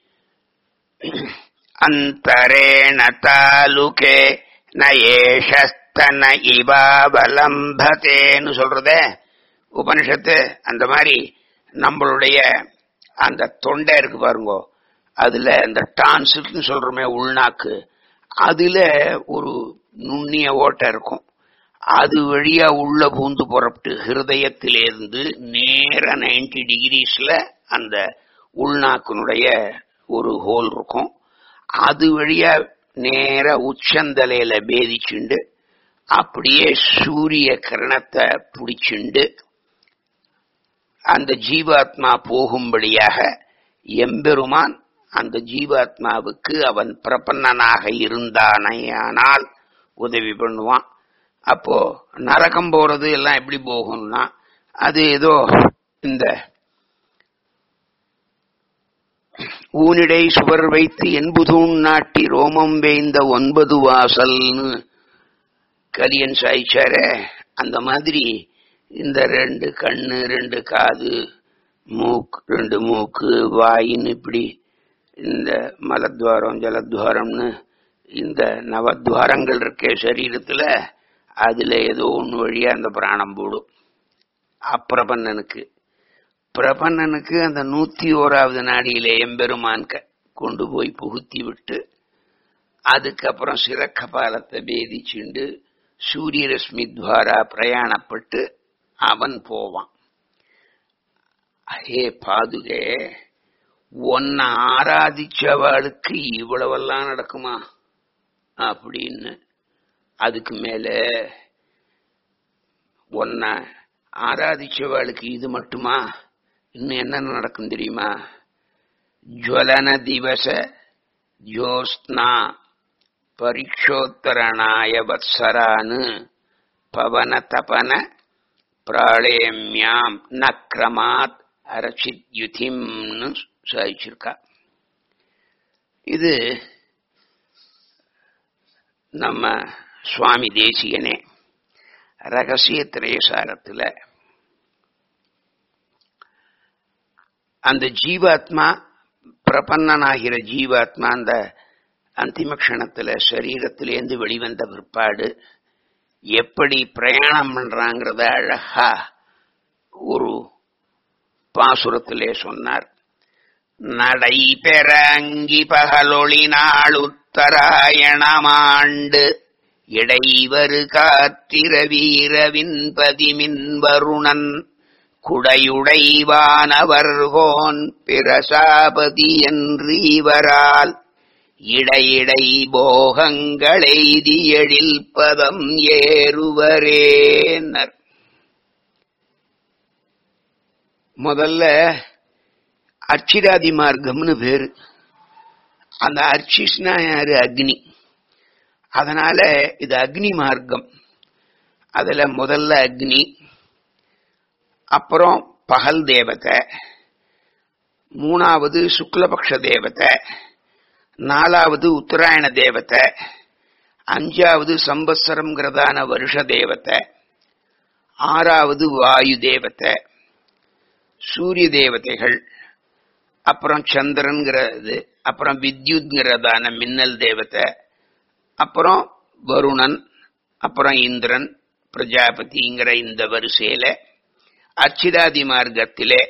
அந்தரேண தாலுகே நயேஷஸ்தன இவாவலம்பதேன்னு சொல்றதே உபனிஷத்து அந்த மாதிரி நம்மளுடைய அந்த தொண்டை இருக்கு பாருங்க அதுல அந்த டான்சில்னு சொல்றோமே உள்நாக்கு அதுல ஒரு நுண்ணிய ஓட்டை இருக்கும் அது வழியா உள்ள பூந்து புறப்பட்டு ஹிருதயத்திலிருந்து நேர நைன்டி டிகிரிஸ்ல அந்த உள்நாக்கினுடைய ஒரு ஹோல் இருக்கும் அது வழியா நேர உச்சந்தலையில பேதிச்சுண்டு அப்படியே சூரிய கிரணத்தை பிடிச்சுண்டு அந்த ஜீவாத்மா போகும்படியாக எம்பெருமான் அந்த ஜீவாத்மாவுக்கு அவன் பிரபன்னனாக இருந்தானேயானால் உதவி பண்ணுவான் அப்போ நரகம் போறது எல்லாம் எப்படி போகும்னா அது ஏதோ இந்த ஊனிடை சுவர் வைத்து என்புதூன் நாட்டி ரோமம் வேய்ந்த ஒன்பது வாசல்னு கலியன் சாய்ச்சாரே அந்த மாதிரி இந்த ரெண்டு கண்ணு ரெண்டு காது மூக்கு ரெண்டு மூக்கு வாயின்னு இப்படி இந்த மலத்வாரம் ஜலத்வாரம்னு இந்த நவத்வாரங்கள் இருக்கே சரீரத்துல அதுல ஏதோ ஒன்று வழியா அந்த பிராணம் போடும் அப்பிரபன்னனுக்கு பிரபன்னனுக்கு அந்த நூத்தி ஓராவது நாடியில எம்பெருமான் கொண்டு போய் புகுத்தி விட்டு அதுக்கப்புறம் சிறக்க பாலத்தை பேதிச்சுண்டு சூரிய ரஷ்மி துவாரா பிரயாணப்பட்டு அவன் போவான் ஹே பாதுகே உன்னை ஆராதிச்சவாளுக்கு இவ்வளவெல்லாம் நடக்குமா அப்படின்னு அதுக்கு மேல உன்னை ஆராதிச்சவாளுக்கு இது மட்டுமா இன்னும் என்னென்ன நடக்கும் தெரியுமா ஜுவலன திவச ஜோஸ்னா பரீட்சோத்தரணாய வத்சரான்னு பவன தபன பிராளேமியாம் நக்ரமாத் அரசித் யுதிம்னு சாதிச்சிருக்கா இது நம்ம சுவாமி தேசிகனே ரகசிய திரேசாரத்துல அந்த ஜீவாத்மா பிரபன்னனாகிற ஜீவாத்மா அந்த அந்திம க்ஷணத்துல சரீரத்திலேருந்து வெளிவந்த பிற்பாடு எப்படி பிரயாணம் பண்றாங்கிறத அழகா ஒரு பாசுரத்திலே சொன்னார் நடை பெற அங்கி பகலொளி நாளுத்தராயணமாண்டு இடைவரு காத்திரவீரவின் பதிமின் வருணன் குடையுடைவானவர்கோன் பிரசாபதி என்று இவரால் இடையிடை போகங்களெய்தி எழில் பதம் ஏறுவரேனர் முதல்ல அர்ச்சிராதி மார்க்கம்னு பேரு அந்த அர்ச்சிஸ்னா யாரு அக்னி அதனால இது அக்னி மார்க்கம் அதுல முதல்ல அக்னி அப்புறம் பகல் தேவதை மூணாவது சுக்லபக்ஷ தேவதை நாலாவது உத்தராயண தேவதை அஞ்சாவது சம்பத்சரம்ங்கிறதான வருஷ தேவதை ஆறாவது வாயு தேவதை சூரிய தேவதைகள் அப்புறம் சந்திரன்கிறது அப்புறம் வித்யுத்ங்கிறதான மின்னல் தேவதை அப்புறம் வருணன் அப்புறம் இந்திரன் பிரஜாபதிங்கிற இந்த வரிசையில அச்சிதாதி மார்க்கத்திலே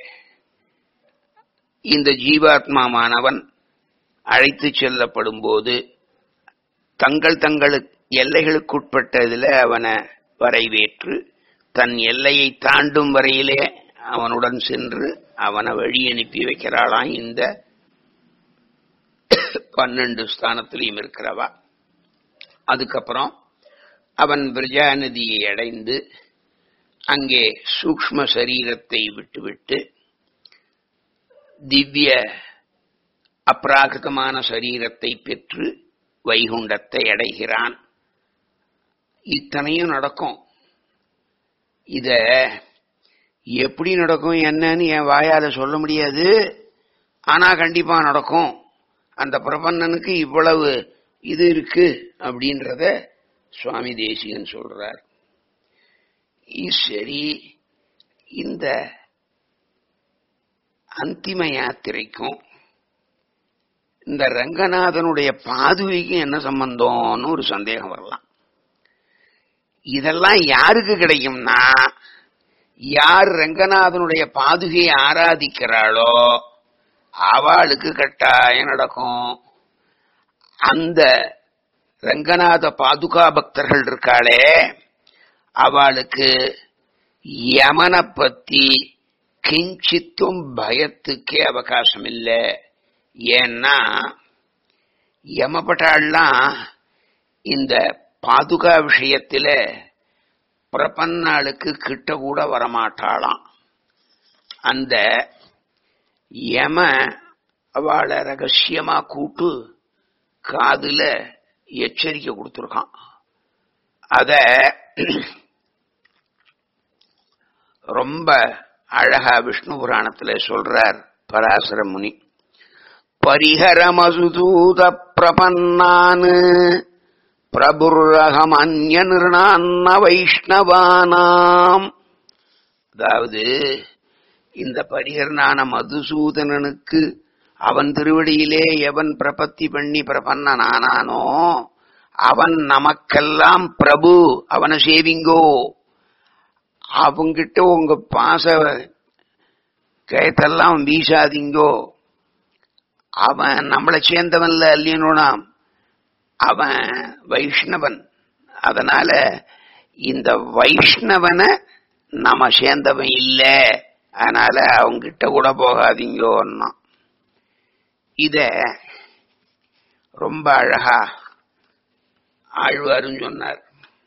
இந்த ஜீவாத்மாவானவன் அழைத்து செல்லப்படும் போது தங்கள் தங்கள் எல்லைகளுக்குட்பட்டதில் அவனை வரவேற்று தன் எல்லையை தாண்டும் வரையிலே அவனுடன் சென்று அவனை வழி அனுப்பி வைக்கிறாளாம் இந்த பன்னெண்டு ஸ்தானத்திலையும் இருக்கிறவா அதுக்கப்புறம் அவன் பிரஜாநதியை அடைந்து அங்கே சூக்ம சரீரத்தை விட்டுவிட்டு திவ்ய அப்ராகிருதமான சரீரத்தை பெற்று வைகுண்டத்தை அடைகிறான் இத்தனையும் நடக்கும் இத எப்படி நடக்கும் என்னன்னு என் வாயால சொல்ல முடியாது ஆனா கண்டிப்பா நடக்கும் அந்த பிரபன்னனுக்கு இவ்வளவு இது இருக்கு அப்படின்றத சுவாமி தேசிகன் சொல்றார் சரி இந்த அந்திம யாத்திரைக்கும் இந்த ரங்கநாதனுடைய பாதுகைக்கும் என்ன சம்பந்தம்னு ஒரு சந்தேகம் வரலாம் இதெல்லாம் யாருக்கு கிடைக்கும்னா யார் ரங்கநாதனுடைய பாதுகையை ஆராதிக்கிறாளோ அவளுக்கு கட்டாயம் நடக்கும் அந்த ரங்கநாத பாதுகா பக்தர்கள் இருக்காளே அவளுக்கு யமனை பத்தி கிஞ்சித்தும் பயத்துக்கே அவகாசம் இல்லை ஏன்னா யமபட்டாள்லாம் இந்த பாதுகா விஷயத்துல பிரபன்னாளுக்கு கிட்ட கூட வரமாட்டாளாம் அந்த யம அவளை ரகசியமா கூட்டு காதுல எச்சரிக்கை கொடுத்துருக்கான் அத ரொம்ப அழகா விஷ்ணு புராணத்துல சொல்றார் பராசர முனி பரிஹரமசுதூத பிரபன்னான் பிரபுரகமன்ய நிர்ணான்ன வைஷ்ணவானாம் அதாவது இந்த பரிகர்ணான மதுசூதனனுக்கு அவன் திருவடியிலே எவன் பிரபத்தி பண்ணி பிரபன்னனானானோ அவன் நமக்கெல்லாம் பிரபு அவனை சேவிங்கோ அவங்கிட்ட உங்க பாச கயத்தெல்லாம் வீசாதீங்கோ அவன் நம்மளை சேர்ந்தவன்ல அல்லியனுனாம் அவன் வைஷ்ணவன் அதனால இந்த வைஷ்ணவனை நம்ம சேர்ந்தவன் இல்ல அதனால அவங்கிட்ட கூட போகாதீங்கோன்னா இத ரொம்ப அழகா ஆழ்வாரும் சொன்னார்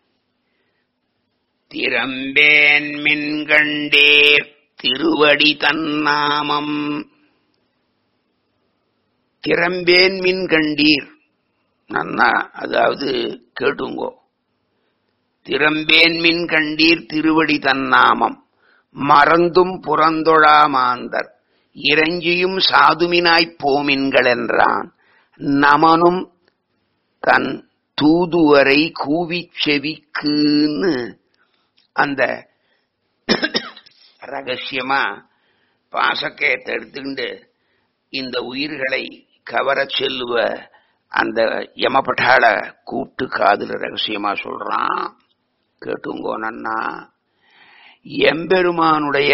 திறம்பேன் மின்கண்டேர் திருவடி தன்னாமம் திறம்பேன் மின் கண்டீர் நன்னா அதாவது கேட்டுங்கோ திறம்பேன் மின் கண்டீர் திருவடி தன்னாமம் மறந்தும் புறந்தொழா மாந்தர் இறைஞ்சியும் சாதுமினாய்ப் போமின்கள் என்றான் நமனும் தன் தூதுவரை கூவிச் செவிக்குன்னு அந்த ரகசியமா பாசக்கயத்தை எடுத்துக்கிண்டு இந்த உயிர்களை கவரச் செல்லுவ அந்த யமபட்டாள கூப்பிட்டு காதுல ரகசியமா சொல்றான் கேட்டுங்கோ நன்னா எம்பெருமானுடைய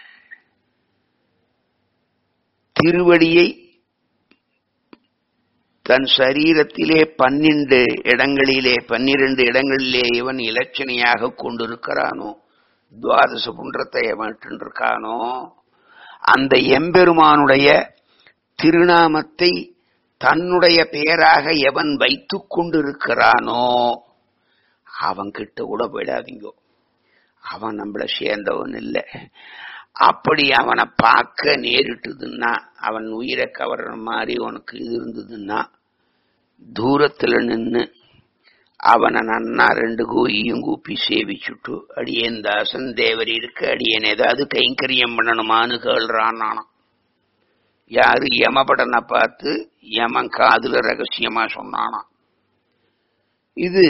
திருவடியை தன் சரீரத்திலே பன்னிரண்டு இடங்களிலே பன்னிரண்டு இடங்களிலே இவன் இலட்சணையாக கொண்டிருக்கிறானோ துவாதச புன்றத்தை எவன் இருக்கானோ அந்த எம்பெருமானுடைய திருநாமத்தை தன்னுடைய பெயராக எவன் வைத்துக் கொண்டிருக்கிறானோ அவன் கிட்ட கூட போயிடாதீங்கோ அவன் நம்மள சேர்ந்தவன் இல்லை அப்படி அவனை பார்க்க நேரிட்டுதுன்னா அவன் உயிரை கவர்ற மாதிரி உனக்கு இது இருந்ததுன்னா தூரத்துல நின்னு அவனை நன்னா ரெண்டு கூயும் கூப்பி சேவிச்சுட்டு அடியேன் தாசன் தேவர் இருக்கு அடியேன் ஏதாவது கைங்கரியம் பண்ணணுமான்னு கேள்றான் நானாம் யாரு யமபடனை பார்த்து யமன் காதுல ரகசியமா சொன்னானாம் இது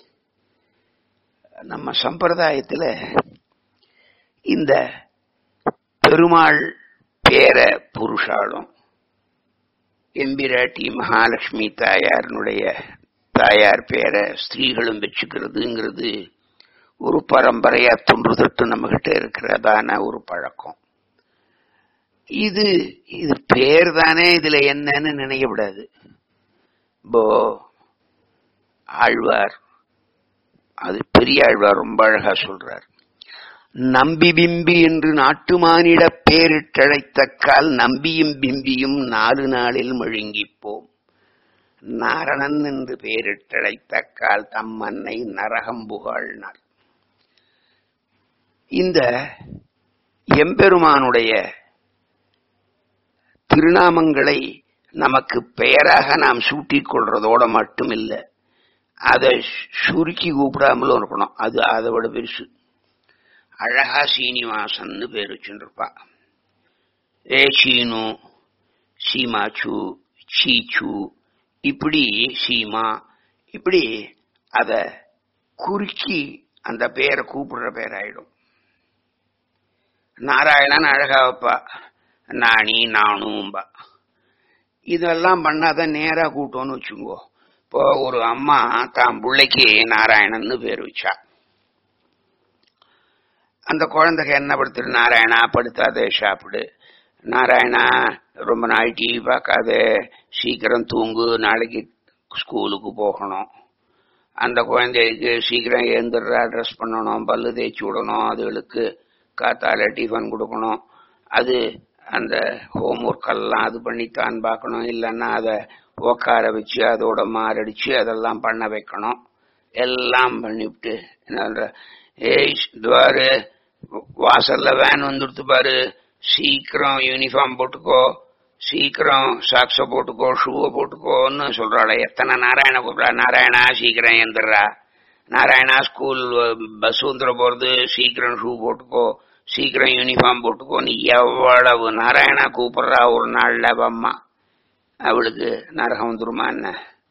நம்ம சம்பிரதாயத்துல இந்த பெருமாள் பேர புருஷாலும் எம்பிராட்டி மகாலட்சுமி தாயாரினுடைய தாயார் பேர ஸ்திரீகளும் வச்சுக்கிறதுங்கிறது ஒரு பரம்பரையா தொன்று தொட்டு நம்ம கிட்ட இருக்கிறதான ஒரு பழக்கம் இது இது பேர் தானே இதுல என்னன்னு நினைக்கப்படாது இப்போ ஆழ்வார் அது பெரிய ஆழ்வார் ரொம்ப அழகா சொல்றார் நம்பி பிம்பி என்று நாட்டு மானிட பேரிட்டழைத்தக்கால் நம்பியும் பிம்பியும் நாலு நாளில் முழுங்கிப்போம் நாரணன் என்று பேரிட்டழைத்தக்கால் தம் மன்னை நரகம் புகழ்னார் இந்த எம்பெருமானுடைய திருநாமங்களை நமக்கு பெயராக நாம் சூட்டிக் கொள்றதோட மட்டும் இல்லை அதை சுருக்கி கூப்பிடாமலும் இருக்கணும் அது அதை விட பெருசு அழகா சீனிவாசன்னு பேர் வச்சுருப்பா ஏ சீனு சீமாச்சு சீச்சு இப்படி சீமா இப்படி அத குறுக்கி அந்த பேரை கூப்பிடுற பேராயிடும் நாராயணன் அழகா வைப்பா நாணி நானும்பா இதெல்லாம் பண்ணாதான் நேரா கூட்டோன்னு வச்சுக்கோ இப்போ ஒரு அம்மா தான் பிள்ளைக்கு நாராயணன்னு பேர் வச்சா அந்த குழந்தைக்கு என்ன படுத்துரு நாராயணா படுத்தாதே சாப்பிடு நாராயணா ரொம்ப நாள் டிவி பார்க்காத சீக்கிரம் தூங்கு நாளைக்கு ஸ்கூலுக்கு போகணும் அந்த குழந்தைக்கு சீக்கிரம் எழுந்துடுறா ட்ரெஸ் பண்ணணும் பல்லு தேய்ச்சி விடணும் அதுகளுக்கு காத்தால டிஃபன் கொடுக்கணும் அது அந்த ஹோம் ஒர்க் எல்லாம் அது பண்ணித்தான் பார்க்கணும் இல்லைன்னா அதை உக்கார வச்சு அதோட மாரடிச்சு அதெல்லாம் பண்ண வைக்கணும் எல்லாம் பண்ணிவிட்டு என்ன ஏய் துவாரு வாசல்ல வேன் வந்துடுத்து பாரு சீக்கிரம் யூனிஃபார்ம் போட்டுக்கோ சீக்கிரம் சாக்ஸ போட்டுக்கோ ஷூவை போட்டுக்கோன்னு சொல்றாளே எத்தனை நாராயண கூப்பிடா நாராயணா சீக்கிரம் எந்திரா நாராயணா ஸ்கூல் பஸ் வந்துட போறது சீக்கிரம் ஷூ போட்டுக்கோ சீக்கிரம் யூனிஃபார்ம் போட்டுக்கோன்னு எவ்வளவு நாராயணா கூப்பிடுறா ஒரு நாள்ல அம்மா அவளுக்கு நரகம் வந்துருமா என்ன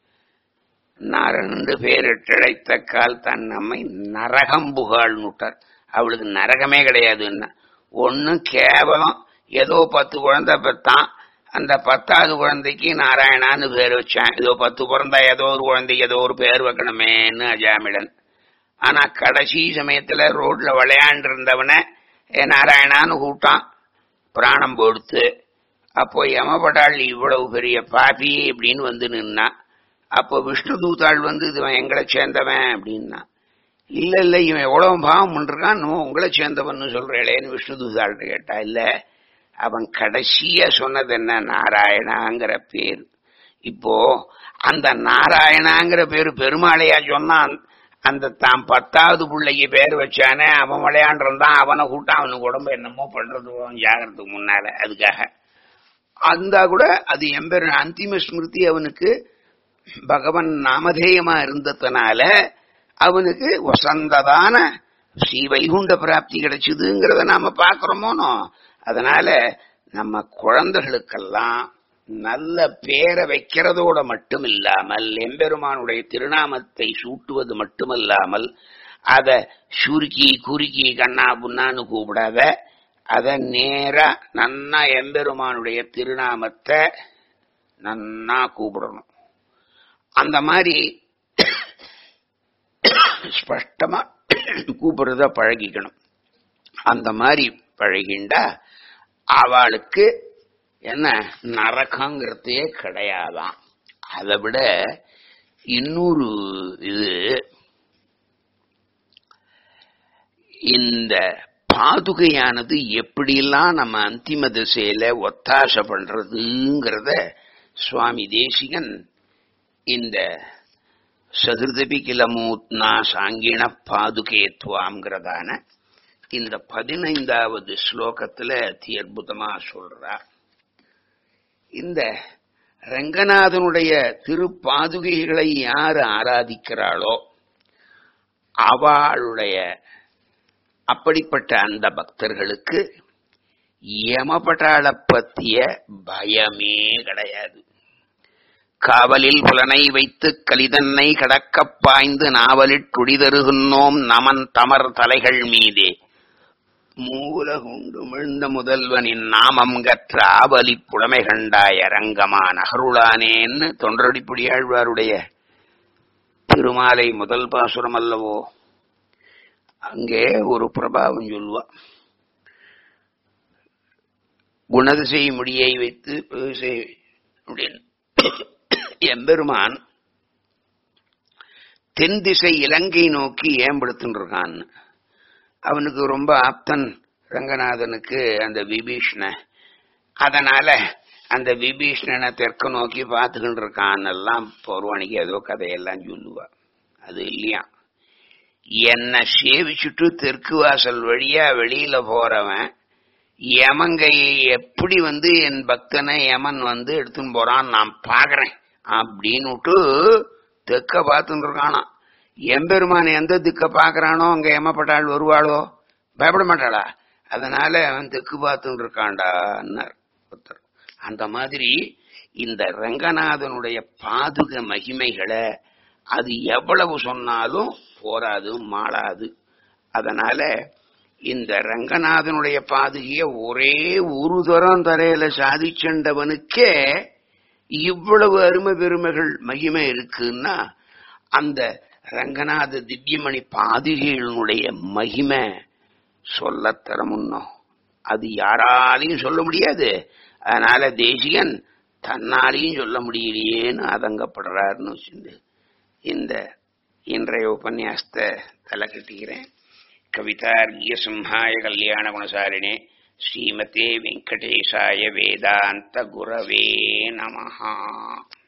நாரண்டு பேரிட்டழைத்த கால் தன் நம்மை நரகம் புகாள் நுட்டார் அவளுக்கு நரகமே கிடையாதுன்னா ஒன்னும் கேவலம் ஏதோ பத்து குழந்தை பெத்தான் அந்த பத்தாவது குழந்தைக்கு நாராயணான்னு பேர் வச்சான் ஏதோ பத்து பிறந்தா ஏதோ ஒரு குழந்தைக்கு ஏதோ ஒரு பேர் வைக்கணுமேன்னு அஜாமிடன் ஆனா கடைசி சமயத்துல ரோட்ல விளையாண்டு இருந்தவனை ஏ நாராயணான்னு கூட்டான் பிராணம் போடுத்து அப்போ யமபட்டாள் இவ்வளவு பெரிய பாபி அப்படின்னு வந்து நின்னா அப்போ விஷ்ணு தூத்தாள் வந்து இவன் எங்களை சேர்ந்தவன் அப்படின்னா இல்ல இல்ல இவன் எவ்வளவு பாவம் பண்றான் இன்னும் உங்களை சேர்ந்தவன் சொல்றேளேன்னு விஷ்ணு தூதாள்கிட்ட கேட்டா இல்ல அவன் கடைசியா சொன்னது என்ன நாராயணாங்கிற பேர் இப்போ அந்த நாராயணாங்கிற பேரு பெருமாளையா சொன்னான் அந்த தான் பத்தாவது பிள்ளைக்கு பேர் வச்சானே அவன் விளையாண்டுருந்தான் அவனை கூட்டம் அவனுக்கு உடம்பு என்னமோ பண்றது ஜாகிறதுக்கு முன்னால அதுக்காக அந்த கூட அது எம்பெரு அந்திம ஸ்மிருதி அவனுக்கு பகவன் நாமதேயமா இருந்ததுனால அவனுக்கு வசந்ததான ஸ்ரீ வைகுண்ட பிராப்தி கிடைச்சதுங்கிறத நாம பாக்குறோமோனோ அதனால நம்ம குழந்தைகளுக்கெல்லாம் நல்ல பேரை வைக்கிறதோட மட்டும் இல்லாமல் எம்பெருமானுடைய திருநாமத்தை சூட்டுவது மட்டுமல்லாமல் அத சுருக்கி குறுக்கி கண்ணா புண்ணான்னு கூப்பிடாத அத நேரா நன்னா எம்பெருமானுடைய திருநாமத்தை நன்னா கூப்பிடணும் அந்த மாதிரி ஸ்பஷ்டமா கூப்பிடுறத பழகிக்கணும் அந்த மாதிரி பழகிண்டா அவளுக்கு என்ன நரகங்கிறதே கிடையாதான் அதை விட இன்னொரு இது இந்த பாதுகையானது எப்படியெல்லாம் நம்ம அந்திம திசையில ஒத்தாசை பண்றதுங்கிறத சுவாமி தேசிகன் இந்த சதுர்தபி கிலமூத்னா சாங்கிண பாதுகேத்வாம்ங்கிறதான இந்த பதினைந்தாவது ஸ்லோகத்துல அதி அற்புதமா சொல்றார் இந்த ரங்கநாதனுடைய திருப்பாதுகைகளை யார் ஆராதிக்கிறாளோ அவளுடைய அப்படிப்பட்ட அந்த பக்தர்களுக்கு யமபட்டாள பத்திய பயமே கிடையாது காவலில் புலனை வைத்து கலிதன்னை கடக்கப் பாய்ந்து நாவலிட் துடிதருகின்றோம் நமன் தமர் தலைகள் மீதே மூலகுண்டு மிழ்ந்த முதல்வனின் நாமம் கற்ற ஆவலி புலமை கண்டாய ரங்கமா நகருளானேன்னு தொண்டரடிப்புடியாழ்வாருடைய திருமாலை முதல் பாசுரம் அல்லவோ அங்கே ஒரு பிரபாவம் சொல்லுவா குணதிசை முடியை வைத்து அப்படின்னு எம்பெருமான் தென் திசை இலங்கை நோக்கி ஏம்படுத்துன்னு இருக்கான் அவனுக்கு ரொம்ப ஆப்தன் ரங்கநாதனுக்கு அந்த விபீஷ்ண அதனால அந்த விபீஷ்ணனை தெற்கு நோக்கி பார்த்துக்கிட்டு இருக்கான் எல்லாம் பௌர்வாணிக்கு ஏதோ கதையெல்லாம் சொல்லுவா அது இல்லையா என்னை சேவிச்சுட்டு தெற்கு வாசல் வழியா வெளியில போறவன் யமங்கையை எப்படி வந்து என் பக்தனை யமன் வந்து எடுத்துன்னு போறான் நான் பாக்குறேன் அப்படின்னுட்டு தெக்க பார்த்துட்டு இருக்கானா எம்பெருமான் எந்த திக்க பாக்குறானோ அங்க எமப்பட்டாள் வருவாளோ பயப்பட மாட்டாளா அதனால அவன் தெக்கு பார்த்துட்டு இருக்காண்டான்னார் ஒருத்தர் அந்த மாதிரி இந்த ரங்கநாதனுடைய பாதுக மகிமைகளை அது எவ்வளவு சொன்னாலும் போராது மாளாது அதனால இந்த ரங்கநாதனுடைய பாதுகைய ஒரே ஒரு தரம் தரையில சாதிச்சண்டவனுக்கே இவ்வளவு அருமை பெருமைகள் மகிமை இருக்குன்னா அந்த ரங்கநாத திவ்யமணி பாதுகைகளுடைய மகிமை சொல்லத்தர முன்னோம் அது யாராலையும் சொல்ல முடியாது அதனால தேசிகன் தன்னாலையும் சொல்ல முடியலையேன்னு அதங்கப்படுறாருன்னு வச்சுண்டு இந்த இன்றைய உபன்யாசத்தை தலை கட்டிக்கிறேன் கவிதார்கிய சிம்ஹாய கல்யாண குணசாரிணே ஸ்ரீமதே வெங்கடேசாய வேதாந்த குரவே நமஹா